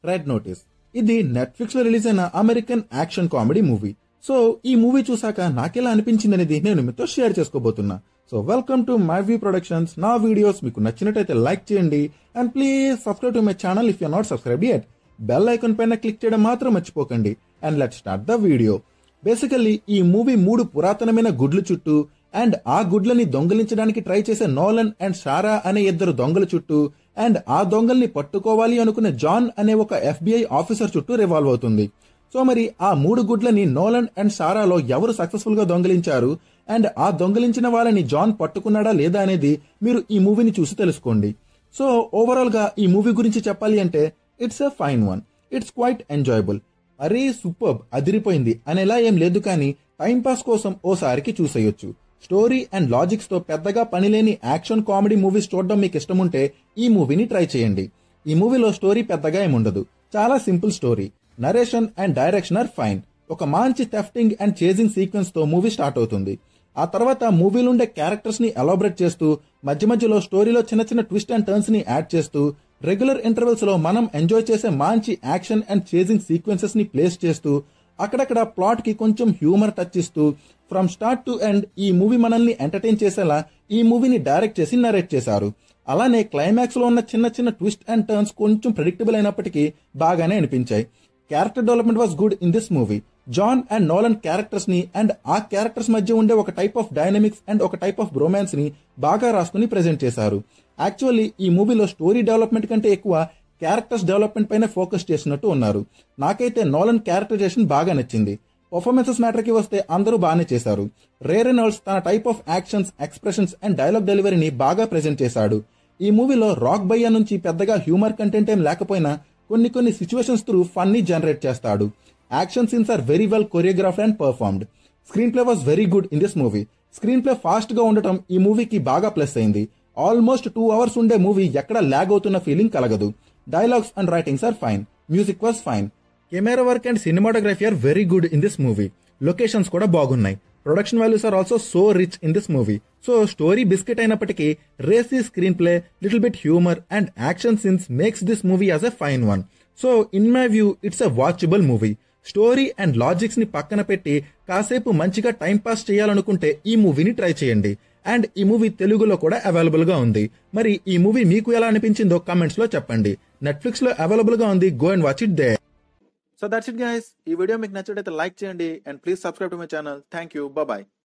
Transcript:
red notice ఇది Netflix లో release అయిన American action comedy movie so ఈ మూవీ చూసాక నాకెలా అనిపించింది అనేది నేను మీతో షేర్ చేసుకోబోతున్నా so welcome to my view productions నా వీడియోస్ మీకు నచ్చినట్టయితే లైక్ చేయండి and please subscribe to my channel if you not subscribe yet bell icon పైన క్లిక్ చేయడం మాత్రం మర్చిపోకండి and let start the video basically ఈ మూవీ మూడు పురాతనమైన గుడ్లు చుట్టూ అండ్ ఆ గుడ్లని దొంగలించడానికి ట్రై చేసే నోలన్ అండ్ షారా అనే ఇద్దరు దొంగల చుట్టూ అండ్ ఆ దొంగల్ని పట్టుకోవాలి అనుకునే జాన్ అనే ఒక ఎఫ్బిఐ ఆఫీసర్ చుట్టూ రివాల్వ్ అవుతుంది సో మరి ఆ మూడు గుడ్లని నోలన్ అండ్ సారాలో ఎవరు సక్సెస్ఫుల్ గా దొంగలించారు అండ్ ఆ దొంగలించిన వాళ్ళని జాన్ పట్టుకున్నాడా లేదా అనేది మీరు ఈ మూవీని చూసి తెలుసుకోండి సో ఓవరాల్ గా ఈ మూవీ గురించి చెప్పాలి అంటే it's a fine one it's quite enjoyable అరే సూపర్బ్ అదిరిపోయింది అనేలా ఏం లేదు కానీ టైంపాస్ కోసం ఓసారికి చూసేయొచ్చు స్టోరీ అండ్ లాజిక్స్ తో పెద్దగా పనిలేని యాక్షన్ కామెడీ మూవీస్ చూడడం మీకు ఇష్టం ఉంటే ఈ మూవీని ట్రై చేయండి ఈ మూవీలో స్టోరీ పెద్దగా ఏముండదు చాలా simple story narration and direction are fine ఒక మంచి థెఫ్టింగ్ అండ్ చేజింగ్ సీక్వెన్స్ తో మూవీ స్టార్ట్ అవుతుంది ఆ తర్వాత మూవీలుండే క్యారెక్టర్స్ ని ఎలాబరేట్ చేస్తూ మధ్య మధ్యలో స్టోరీలో చిన్న చిన్న ట్విస్ట్ అండ్ టర్న్స్ ని యాడ్ చేస్తూ రెగ్యులర్ ఇంటర్వెల్స్ లో మనం ఎంజాయ్ చేసే మంచి యాక్షన్ అండ్ చేజింగ్ సీక్వెన్సెస్ ని ప్లేస్ చేస్తూ అక్కడక్కడ ప్లాట్ కి కొంచెం హ్యూమర్ టచ్ ఇస్తూ ఫ్రమ్ స్టార్ట్ టు ఎండ్ ఈ మూవీ మనల్ని ఎంటర్టైన్ చేసేలా ఈ మూవీని డైరెక్ట్ చేసి నరేట్ చేశారు అలానే క్లైమాక్స్ లో ఉన్న చిన్న చిన్న ట్విస్ట్ అండ్ టర్న్స్ కొంచెం ప్రెడిక్టబుల్ అయినప్పటికీ బాగానే అనిపించాయి character development was good in this movie John and Nolan characters ని అండ్ ఆ క్యారెక్టర్స్ మధ్య ఉండే ఒక టైప్ ఆఫ్ డైనమిక్స్ అండ్ ఒక టైప్ ఆఫ్ బ్రొమాన్స్ ని బాగా రాసుకుని ప్రెజెంట్ చేశారు యాక్చువల్లీ ఈ మూవీలో స్టోరీ డెవలప్మెంట్ కంటే ఎక్కువ క్యారెక్టర్స్ డెవలప్మెంట్ పైన ఫోకస్ చేసినట్టు ఉన్నారు నాకైతే నోలన్ క్యారెక్టరైజేషన్ బాగా నచ్చింది పర్ఫార్మెన్సెస్ మ్యాటర్ కి వస్తే అందరూ బాగానే చేశారు రేర్ రెనాల్డ్స్ తన type of actions expressions and dialogue డెలివరీని బాగా ప్రెజెంట్ చేశాడు ఈ మూవీలో రాక్ బయ్యా నుంచి పెద్దగా హ్యూమర్ కంటెంట్ ఏం లేకపోయినా కొన్ని కొన్ని సిచ్యువేషన్స్ త్రూ ఫన్ ని జనరేట్ చేస్తాడు action scenes are very well choreographed and performed screen play was very good in this movie screen play fast గా ఉండటం ఈ మూవీకి బాగా ప్లస్ అయింది ఆల్మోస్ట్ టూ అవర్స్ ఉండే మూవీ ఎక్కడ ల్యాగ్ అవుతున్న ఫీలింగ్ కలగదు dialogues and writings are fine music was fine camera work and cinematography are very good in this movie locations కూడా బాగున్నాయి production values are also so rich in this movie so story biscuit అయినప్పటికీ racy screen play little bit humour and action scenes makes this movie as a fine one so in my view it's a watchable movie story and logics ని పక్కన పెట్టి కాసేపు మంచిగా time pass చేయాలనుకుంటే ఈ మూవీని try చేయండి అండ్ ఈ మూవీ తెలుగులో కూడా అవైలబుల్ గా ఉంది మరి ఈ మూవీ మీకు ఎలా అనిపించిందో కామెంట్స్ లో చెప్పండి నెట్ఫ్లిక్స్ లో అవైలబుల్ గా ఉంది go and watch it there so that's it guys ఈ వీడియో మీకు నచ్చినట్లయితే లైక్ చేయండి and please subscribe to my channel thank you bye